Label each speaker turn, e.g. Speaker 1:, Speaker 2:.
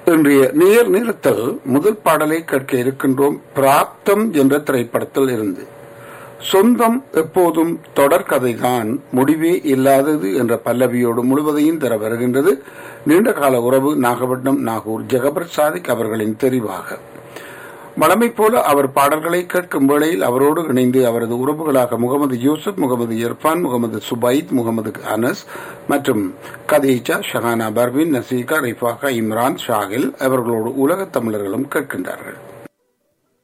Speaker 1: இன்றைய நேர் நிறுத்தல் முதல் பாடலை கேட்க இருக்கின்றோம் பிராப்தம் என்ற திரைப்படத்தில் இருந்து சொந்தம் எப்போதும் தொடர்கதைதான் முடிவே இல்லாதது என்ற பல்லவியோடு முழுவதையும் தர வருகின்றது நீண்டகால உறவு நாகப்பட்டினம் நாகூர் ஜெகபர் சாதிக் அவர்களின் தெரிவாக வளமை போல அவர் பாடல்களை கேட்கும் வேளையில் அவரோடு இணைந்து அவரது உறவுகளாக முகமது யூசுப் முகமது இர்பான் முகமது சுபைத் முகமது அனஸ் மற்றும் கதீஜா ஷஹானா பர்வின் நசீகா ரிஃபாகா இம்ரான் ஷாகில் அவர்களோடு உலகத் தமிழர்களும் கேட்கின்றார்கள்